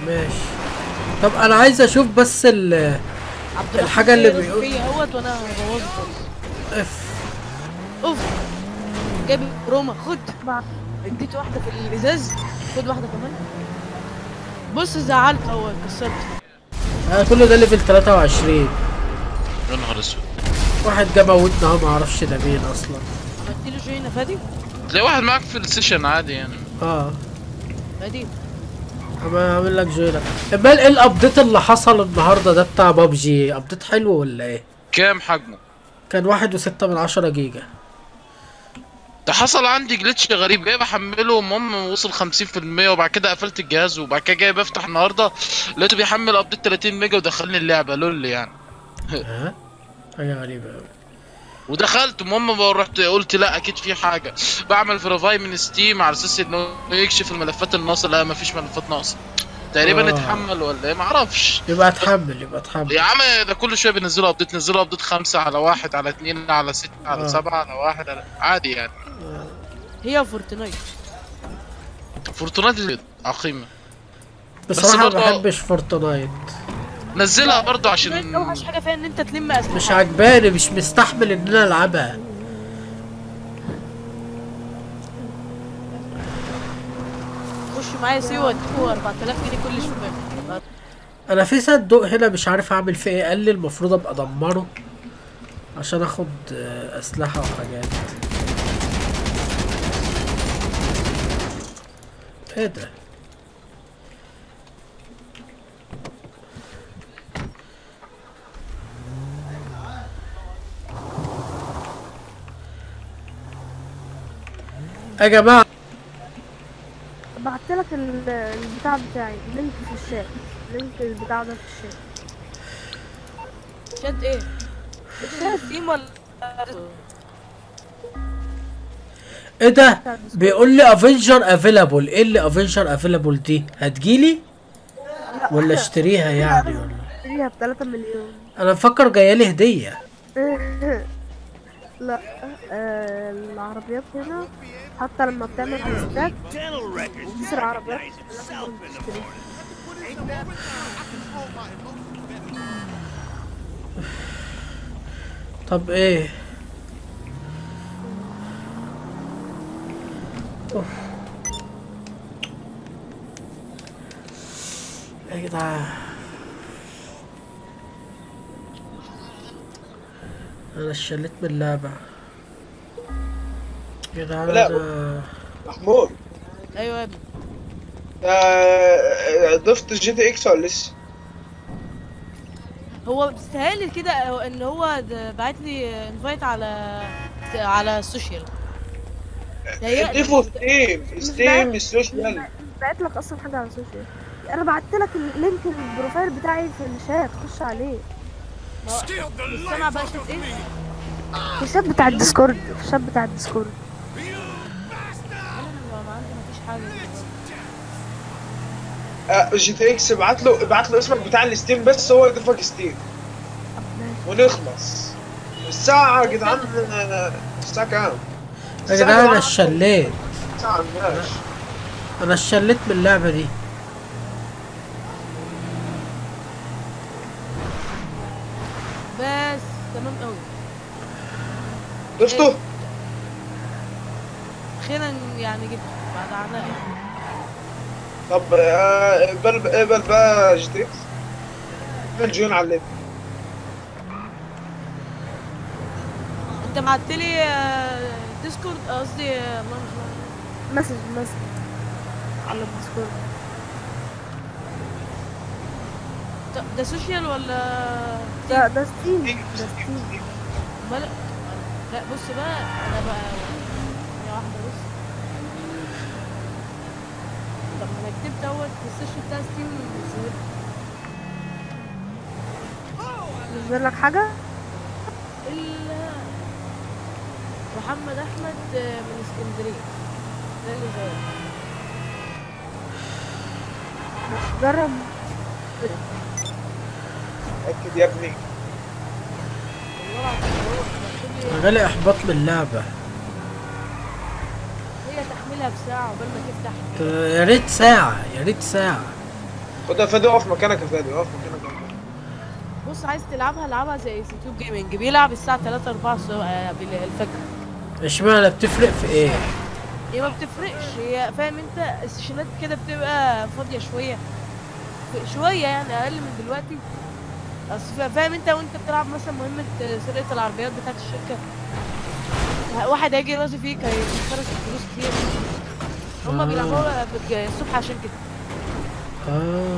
ماشي طب انا عايز اشوف بس ال عبد الحاجة اللي الرحمن بيقول- فيا اهوت وانا هبوظه خالص اف اوف جايب روما خد اديت واحده في الازاز خد واحده كمان بص زعلت اهو كسرت انا كل ده ليفل 23 يا نهار اسود واحد جه موتنا اهو ما اعرفش ده مين اصلا عملت له جوين يا فادي تلاقي واحد معاك في السيشن عادي يعني اه فادي اما اعمل لك جوينك امال ايه الابديت اللي حصل النهارده ده بتاع بابجي ابديت حلو ولا ايه كام حجمه كان واحد وستة من عشرة جيجا ده حصل عندي جلitch غريب جاي بحمله المهم وصل 50% وبعد كده قفلت الجهاز وبعد كده جاي بفتح النهارده لقيته بيحمل ابديت 30 ميجا ودخلني اللعبه لول يعني ها حاجة غريبة اوي ودخلت المهم رحت قلت لا اكيد في حاجه بعمل فيرفاي من ستيم على اساس انه يكشف الملفات الناقصه لا مفيش ملفات ناقصه تقريبا آه. اتحمل ولا ايه معرفش يبقى اتحمل يبقى اتحمل يا عم ده كل شويه بينزلوا ابديت نزلوا ابديت خمسة على واحد على اتنين على ستة على آه. سبعة على واحد على عادي يعني هي فورتنايت فورتنايت عقيمة بصراحة ما برضه- بحبش فورتنايت نزلها برضو فورتنايت عشان اوحش حاجه فيها ان انت تلم اسلحه مش عجباني مش مستحمل ان انا العبها خش معايا سوا اديكوا 4000 جنيه كل شويه انا في صندوق هنا مش عارف اعمل فيه ايه قال لي المفروض ابقى ادمره عشان اخد آه، اسلحة وحاجات ايه ده يا جماعة بعت لك ال- البتاع بتاعي لينك في الشات لينك البتاع ده في الشات شات ايه؟ ستيم ولا ايه ده بيقول لي افنجر افيلابل ايه اللي افنجر افيلابل دي هتجيلي ولا اشتريها يعني ولا اشتريها ب 3 مليون انا مفكر جايالي هديه لا آه العربيات هنا حتى لما بتعمل تستات تسرع عربيات لازم تشتريها. طب ايه أوف. يا جدعان انا اشلت من اللعبة يا جدعان لا. أنا- محمود ايوه يا ابني آه، ضفت الجي تي اكس ولا لسه؟ هو بيستاهل كده ان هو ده بعت لي انفايت على على السوشيال هي- ضيفوا ستيم ستيم السوشيال بعت لك اصلا حاجه على السوشيال انا بعت لك اللينك البروفايل بتاعي في الشات خش عليه مش سامع بقى شات ايه؟ في الشات بتاع الديسكورد في الشات بتاع الديسكورد انا ما ما عندي مفيش حاجه آه، جي تي اكس ابعت له ابعت له اسمك بتاع الستيم بس هو يضيفك ستيم ونخلص الساعة يا جدعان آه، الساعة كام؟ يا جدعان انا اشليت الساعة ماشي انا اشلت من اللعبة دي بس تمام قوي ضفته؟ اخيرا يعني جبت بعد عناء طب آه، اقبل اقبل بقى جي تي اكس اعمل جوين على الليل انت بعت لي آه، ديسكورد قصدي آه، الله مش مسج مسج على الديسكورد ده- ده سوشيال ولا ده ده ستيم ده ستيم امال لا بص بقى انا بقى ثانية واحدة بص طب ما انا كتبت اول في السيشن بتاع ستيم نزل- نزل لك حاجه الا محمد احمد آه، من اسكندريه ده اللي زي جرب اكد يا ابني والله العظيم هو بعت لي انا جالي احباط من اللعبة هي تحميلها بساعه قبل ما تفتح يا ريت ساعة يا ريت ساعة خد يا فادي اقف مكانك يا فادي اقف مكانك يا فادي. بص عايز تلعبها العبها زي يوتيوب جيمنج بيلعب الساعه 3 4 الفجر اشمعنى بتفرق في ايه هي ما بتفرقش هي فاهم انت السيشنات كده بتبقى فاضيه شويه ف- شويه يعني اقل من دلوقتي اصل فا- فاهم انت وانت بتلعب مثلا مهمه سرقه العربيات بتاعت الشركه واحد هيجي يرازي فيك هيخسرك فلوس كتير هما آه. بيلعبوها في الج- الصبح عشان كده اه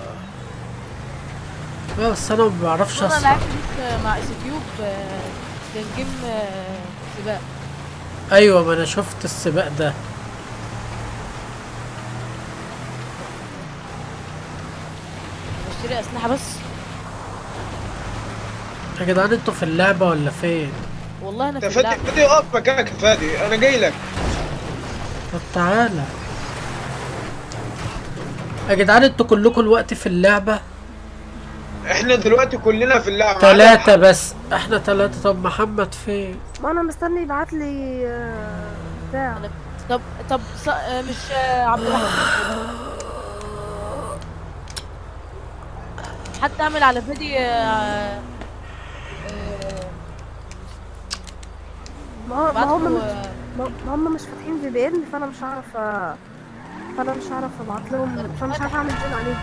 لا بس انا ما بعرفش انا اسرع لعبت بيك مع اس تيوب كان جيم آه، سباق ايوه ما انا شفت السباق ده بشتري اسلحه بس يا جدعان انتوا في اللعبة ولا فين؟ والله انا يا في فادي اللعبه فادي اقف مكانك يا فادي انا جاي لك طب تعالى يا جدعان انتوا كلكم الوقت في اللعبة احنا دلوقتي كلنا في اللعبه تلاتة بس احنا تلاتة طب محمد فين؟ ما انا مستني يبعت لي آه، بتاع طب طب ص... آه، مش آه، عبد الرحمن حتى اعمل على فيديو آه، آه، ما هو- ما بعت هم له، مش آه، ما ما هم مش فاتحين في بي ان فانا مش هعرف آه، فانا مش هعرف ابعت لهم فمش هعرف اعمل جون عليهم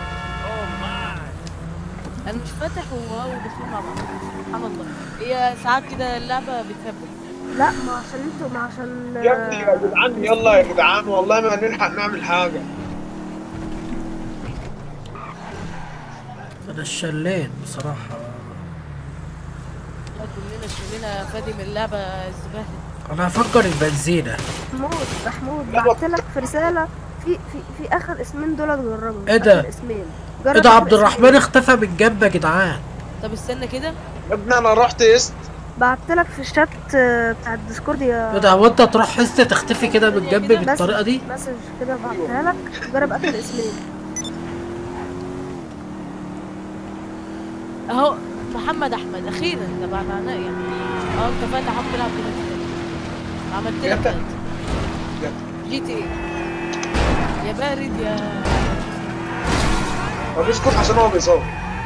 انا مش فاتح وهو داخلين مع بعض سبحان الله هي ساعات كده اللعبه بتثبت لا ما عشان انتوا ما عشان يا ابني يا جدعان يلا يا جدعان والله ما هنلحق نعمل حاجه انا الشلين بصراحة والله كلنا شلنا فادي من اللعبه الزباله انا هفكر البنزينة محمود محمود لا، بعت لك في رساله في في في اخر اسمين دول جربهم ايه ده؟ آخر اسمين ايه جرب ده آخر عبد الرحمن اسمين. اختفى من جنب يا جدعان طب استنى كده يا ابني انا رحت است بعت لك في الشات آه، بتاع الديسكورد يا ايه ده هو انت تروح حس تختفي كده من جنبي بس- بالطريقة دي؟ مسج كده بعتها لك جرب اخر اسمين اهو محمد احمد اخيرا تبعنا عناء يعني اه انت فاتح حط تلعب كده عملت لك جت. كده. جت. جي تي ايه يا بارد يا هو بيسكت عشان هو بيصور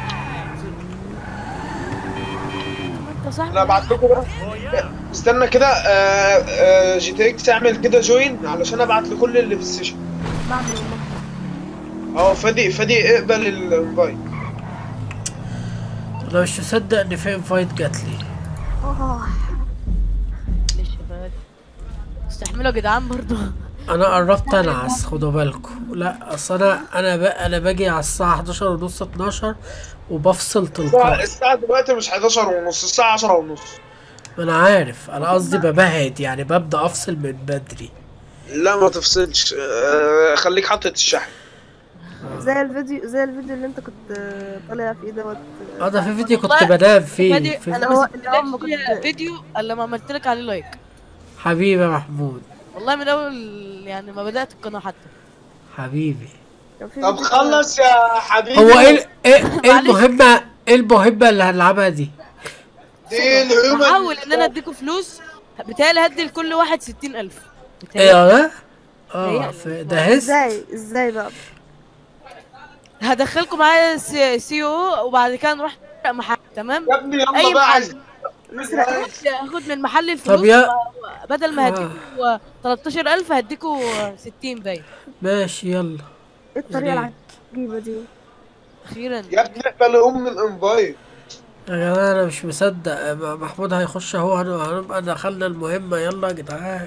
انت صاحبي انا ابعت لكم بقى استنى كده آه، آه، جي تي اكس اعمل كده جوين علشان ابعت لكل اللي في السيشن بعمل والله اه فادي فادي اقبل الانفايت انا مش مصدق ان في انفايت جات لي اه ليش يا فادي استحملوا يا جدعان برضو انا قربت انعس خدوا بالكم لا اصل انا انا ب... انا باجي على الساعه 11 ونص 12 وبفصل الساعة تلقائي الساعة دلوقتي مش 11 ونص الساعة 10 ونص ما انا عارف انا قصدي ببهد يعني ببدا افصل من بدري لا ما تفصلش آه، خليك حاطط الشحن زي الفيديو زي الفيديو اللي انت كنت آه، طالع فيه دوت اه ده في فيديو كنت والله بنام فيه فادي في... انا هو- ما اللي هو ما سبتلكش كنت- فيديو الا ما عملت لك عليه لايك حبيبي يا محمود والله من اول يعني ما بدات القناه حتى حبيبي كان في طب فيديو خلص يا حبيبي هو ايه ال- ايه ايه معلش. المهمه ايه المهمه اللي هنلعبها دي دي الهيومن بحاول ان انا اديكوا فلوس بتهيألي هدي لكل واحد 60000 ايه ده اه هي- في- ده هس ازاي ازاي بقى هدخلكم معايا سي, سي او وبعد كده نروح محل تمام يا ابني يلا اي بقى محل عايز نسرق هاخد من المحل الفلوس طب يا- و- بدل ما هديكوا 13000 هديكوا 60 باين ماشي يلا ايه الطريقه ليه؟ العجيبه دي اخيرا يا ابني اقبل ام الانفايت يا جماعه انا مش مصدق محمود هيخش اهو هن- هنبقى دخلنا المهمه يلا يا جدعان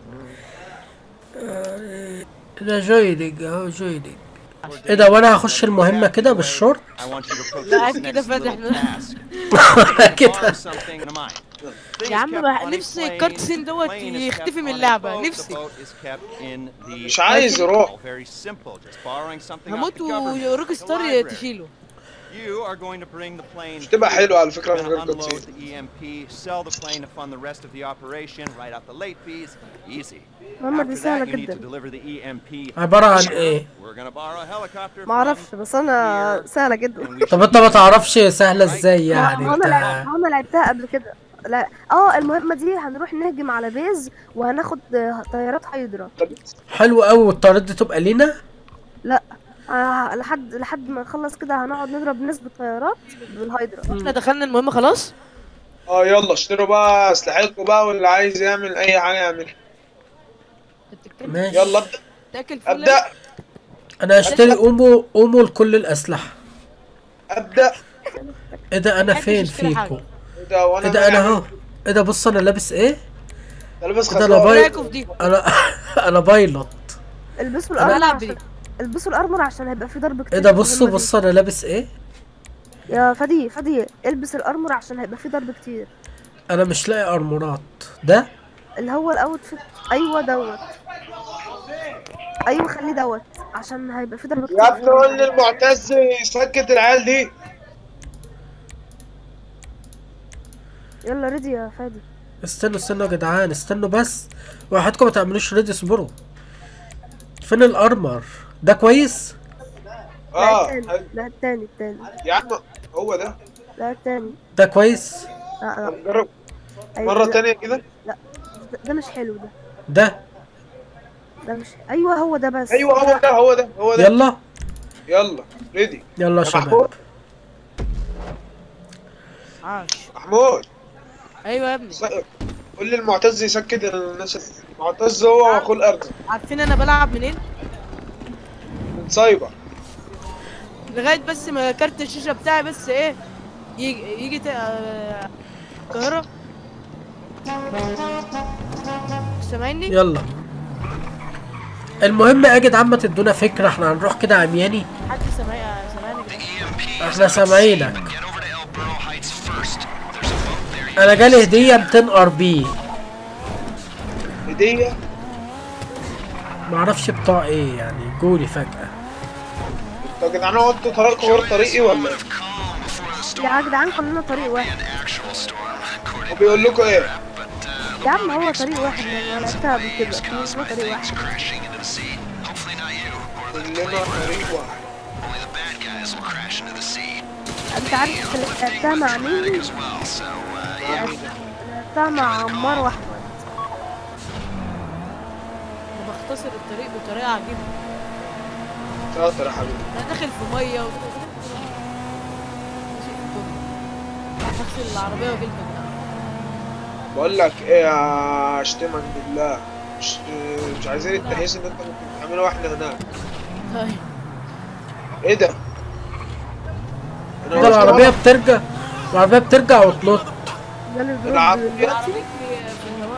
آه، ده جويننج اهو جويننج ايه ده وانا هخش المهمه كده بالشورت I want you to approach لا، this كده next فاتح. little task. كده Borrow something to mine. Thing يا is عم kept بقى on a نفسي plane. الكاتسين دوت Plane is يختفي kept من on a اللعبة، boat. نفسي. The boat is kept in the مش عايز يروح Very simple, just borrowing something off هموت the government. وروك The ستار library. تشيله You are going to bring the plane تبقى here. حلوة على فكرة You're من غير gonna unload كوتسين. the EMP, sell the plane to fund the rest of the operation, write out the late fees. Easy. ماما دي After سهله that, you need to جدا deliver the EMP. عباره عن ايه We're gonna borrow a helicopter ما اعرفش from بس انا here, سهله جدا and we طب should انت ما تعرفش سهله ازاي يعني هو انا لع- انت هو انا لعبتها قبل كده لا اه المهمه دي هنروح نهجم على بيز وهناخد آه، طيارات هايدرا طب حلو قوي والطيارات دي تبقى لينا آه لحد لحد ما نخلص كده هنقعد نضرب نسبة طيارات بالهايدرا احنا دخلنا المهمة خلاص اه يلا اشتروا بقى اسلحتكم بقى واللي عايز يعمل اي حاجه يعملها ماشي يلا ابدا تاكل فول ابدا انا هشتري اومو اومو لكل الاسلحه ابدا ايه ده انا محدش فين يشتري حاجة. فيكم ايه ده وانا ايه ده انا يعني- اهو ايه ده بص انا لابس ايه ده لابس إيه ده انا خساره باي رايكم في دي انا انا بايلوت البسوا انا الارمر العب عشان بدي البسوا الارمر عشان هيبقى في ضرب كتير ايه ده في بصوا المهمة دي. بص انا لابس ايه يا فدي فدي البس الارمر عشان هيبقى في ضرب كتير انا مش لاقي ارمورات ده اللي هو الاوتفيت ايوه دوت ايوه خليه دوت عشان هيبقى في ضرب كتير يا في ابني قول المهمة. للمعتز يسكت العيال دي يلا ريدي يا فادي استنوا استنوا يا جدعان استنوا بس وحياتكم ما تعملوش ريد اصبروا فين الارمر ده كويس لا اه التاني لا التاني التاني يا عم هو ده لا التاني ده كويس لا لا طب جرب أيوة مره لا. تانية كده ده, ده مش حلو ده ده ده مش ايوه هو ده بس ايوه هو ده هو ده هو ده يلا يلا ريدي يلا يا يا شباب محمود عاش محمود ايوه يا ابني س- قول للمعتز يسكت الناس المعتز هو واخوه الارض عارفين انا بلعب منين من سايبر لغايه بس ما كارت الشاشه بتاعي بس ايه يجي يجي تا- آه، القاهره سامعني يلا المهم يا جدعان ما تدونا فكره احنا هنروح كده عمياني حد سامعني سامعني كده؟ احنا سامعينك انا جالي هديه 200 ار بي هديه معرفش بتاع ايه يعني جولي فجاه انتوا يا جدعان هو انتوا طريقكم غير طريقي ولا ايه؟ يا جدعان كلنا طريق واحد وبيقول لكم ايه؟ يا عم هو طريق واحد يعني انا لعبتها قبل كده كلنا طريق واحد كلنا طريق واحد انت عارف انت لعبتها مع مين؟ لعبتها مع عمار واحمد انا بختصر الطريق بطريقه عجيبه شاطر يا حبيبي انا داخل في ميه وداخل ماشي في الكوبري. راح اغسل العربيه واجي لكم بقول لك ايه يا شتمك بالله مش مش عايزين التحيز ان انت كنت بتعمله واحنا هناك طيب ايه ده؟ ده العربيه بترجع العربيه بترجع وتنط جالي دروب العربية دلوقتي رجلي في الهواء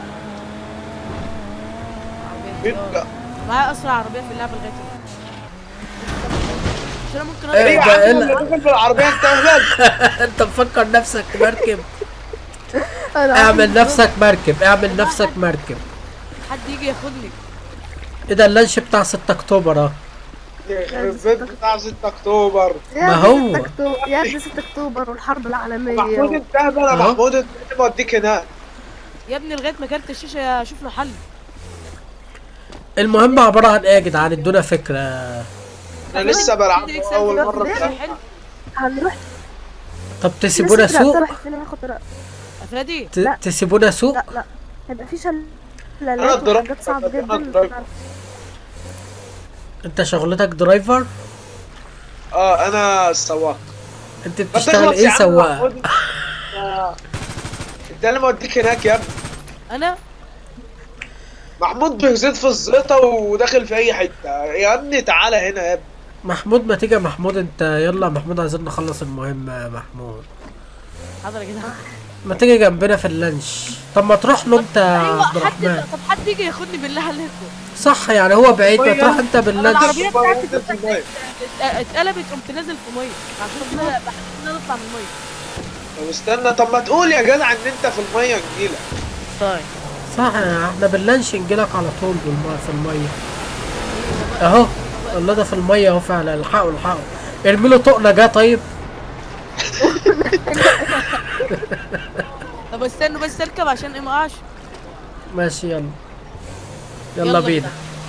عربية بيبقى آه. معايا اسرع عربيه في اللعبه لغايه دلوقتي مش انا ممكن إيه ايه اطلع يا ده؟ عم اللي داخل في العربية انت اهبل انت مفكر نفسك مركب انا اعمل نفسك مركب اعمل نفسك مركب حد يجي ياخدني ايه ده اللانش بتاع 6 اكتوبر اه يخرب بيت بتاع 6 اكتوبر يا ما ابني هو. 6 أكتوبر- يا ابني 6 اكتوبر والحرب العالميه محمود و... انت اهبل يا أهو. محمود انت بوديك هناك يا ابني لغايه ما كارت الشاشه اشوف له حل المهم عباره عن ايه يا جدعان ادونا فكره انا لسه بلعب كده يكسب اول كده مرة كده بلعب. حلو هنروح طب تسيبونا لسه سوق رايح فين هاخد رأي افادي ت- لا. تسيبونا سوق لا لا هيبقى في شلالات الدرايفر. وحاجات صعبة أنا جدا الدرايفر. انت شغلتك درايفر اه انا السواق انت ما بتشتغل تخلص يا ايه عم سواق محمود. آه. انت اللي موديك هناك يا ابني انا محمود بيزيد في الزيطة وداخل في اي حتة يا ابني تعالى هنا يا ابني محمود ما تيجي يا محمود انت يلا يا محمود عايزين نخلص المهمة يا محمود حاضر يا جدعان ما تيجي جنبنا في اللانش طب ما تروح له انت يا ايوه عبد حد الرحمن طب حد يجي ياخدني بالله عليكم صح يعني هو بعيد ما تروح انت باللانش العربية بتاعتي في المية. ات- اتقلبت قمت نازل في ميه عشان كده بحس ان انا اطلع من الميه طب استنى طب ما تقول يا جدع ان انت في المية نجيلك طيب صح احنا باللانش نجيلك على طول بالماء في المية اهو الله ده في المية اهو فعلا الحقوا الحقوا ارمي له طقنا جه طيب طب استنوا بس اركب عشان ايه ما اقعش ماشي يلا يلا يلا بينا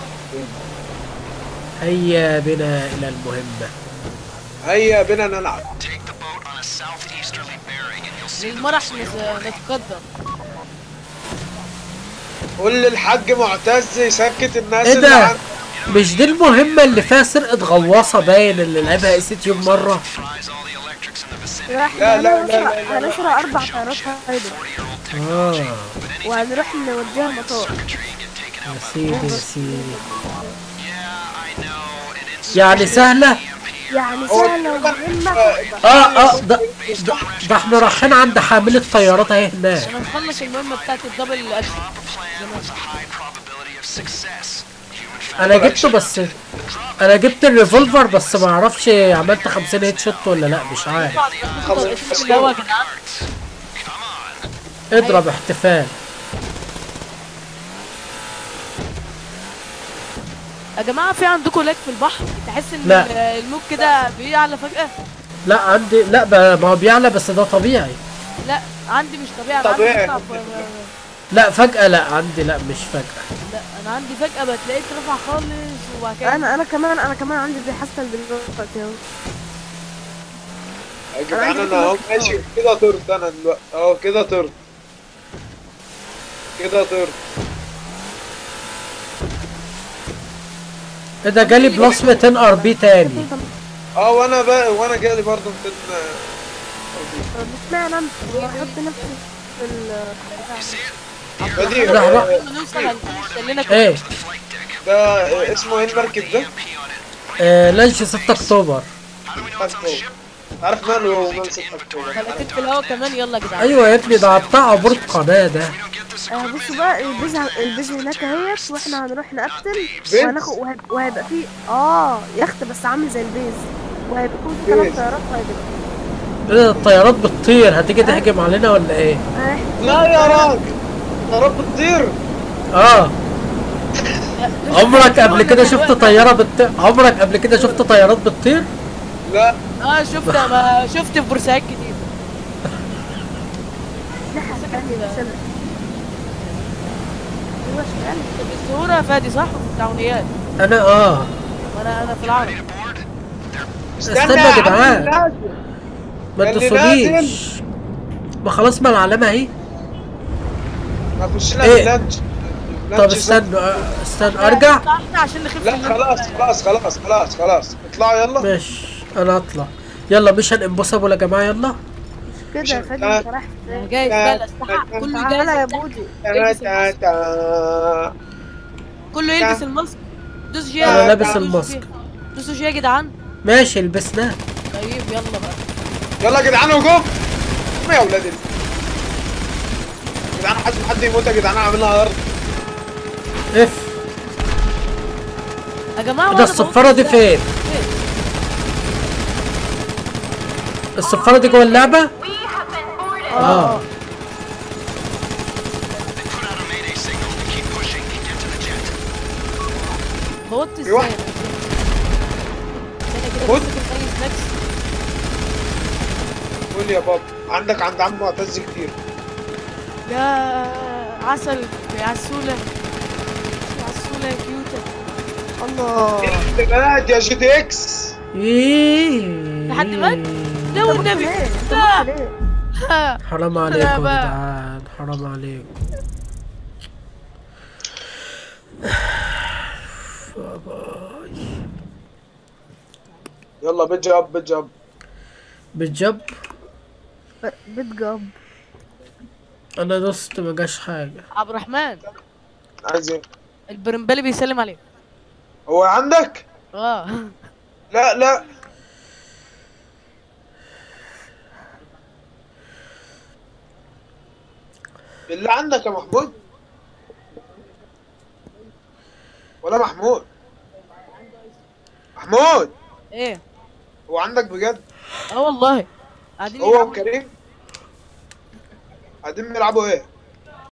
هيا بنا الى المهمة هيا بينا نلعب للمرح نس- نتقدم قول للحاج معتز يسكت الناس ايه اللي ده عند مش دي المهمة اللي فيها سرقة غواصة باين اللي لعبها اس تيوب مرة لا لا، احنا لا، لا، هنسرق لا، لا. هنسرق اربع طيارات هايدر اه وهنروح نوديها المطار يا سيدي يا سيدي يعني سهلة؟ يعني هو سهلة ومهمة اه اه ده, ده, ده احنا رايحين عند حامل الطيارات اهي هناك انا مخلص المهمه بتاعت الدبل اكشن انا جبته بس انا جبت الريفولفر بس ما اعرفش عملت 50 هيت شوت ولا لا مش عارف اللي هو يا جدعان اضرب احتفال يا جماعه في عندكم لاك في البحر تحس ان لا. ال- الموج كده بيعلى فجاه لا عندي لا ب- ما هو بيعلى بس ده طبيعي لا عندي مش طبيعي انا طبيعي. عندي بيطلع ف- لا فجأة لا عندي لا مش فجأة لا انا عندي فجاه بتلاقيه اترفع خالص وبعد كده انا انا كمان انا كمان عندي بيحصل دلوقتي اهو يا جدعان انا اهو ماشي كده طرت انا دلوقتي اهو كده طرت كده طرت ايه ده جالي بلس 200 ار بي تاني اه وانا بقى وانا جالي برضه 200 طب اشمعنى انت بحط نفسي في ال بديع ده بقى. آه، لما نوصل هنفوز لنا ايه ده اسمه ايه المركب ده؟ آه لانش 6 اكتوبر اكتوبر عارف ماله هو مال 6 اكتوبر خليك في الهوا كمان يلا يا جدعان ايوه يا ابني ده بتاع عبورة قناة ده آه بصوا بقى البيز البيز هناك اهيت واحنا هنروح نقتل بيز؟ وهناخد وهيب- وهيبقى فيه اه يخت بس عامل زي البيز وهيبقى فيه ثلاث بيز. طيارات هايدر ايه ده الطيارات بتطير هتيجي تهجم علينا ولا ايه آه، لا يا راجل يا رب تطير اه عمرك قبل كده شفت طيارة بتطير عمرك قبل كده شفت طيارات بتطير لا اه شفت ما شفت في بورسعيد كتير ناحية تانية سنة. ايوه اشتغل طب الظهور يا فادي صح في التعاونيات انا اه وانا انا في العرب استنى يا جدعان عم ما اللي تدوسوليش ما خلاص ما العلامة اهي ما خش لنا إيه؟ بلانش طب بلانش استنى آه، استنى ارجع احنا عشان نخف لا من- خلاص خلاص خلاص خلاص خلاص اطلعوا يلا ماشي انا اطلع يلا ميشن امبوسيبل يا جماعة يلا كده يا فادي آه. انت رايح أنا فين؟ جايز بقى الاسلحه كله تعالى يا جايز بودي تا تا تا كله يلبس الماسك دوس جي انا لابس دوسوا الماسك جي. دوسوا جي يا جدعان ماشي لبسناه طيب يلا بقى يلا يا جدعان هجوم قوم يا ولاد ال- يا جدعان حد حد يموت يا جدعان اعملها ارض اف يا جماعه ده وأنا الصفارة دي بقول- فين الصفارة دي جوه اللعبة اه فوت في ازاي واحد. انا كده خد. بمسك اي سناكس قول يا بابا عندك عند عم معتز كتير يا عسل يا عسوله يا عسوله يا كيوته الله احتمالات يا جي تي اكس ايه لحد مات؟ لا طب والنبي ليه؟ طب لا ليه؟ حرام عليكم يا بقى. جدعان حرام عليكم يلا بيت جاب بيت جاب بالجب بيت جاب انا دوست ما جاش حاجة عبد الرحمن عايز ايه البرمبالي بيسلم عليك هو عندك اه لا لا اللي عندك يا محمود ولا محمود محمود ايه هو عندك بجد اه والله قاعدين هو يلعبوا. وكريم قاعدين بيلعبوا ايه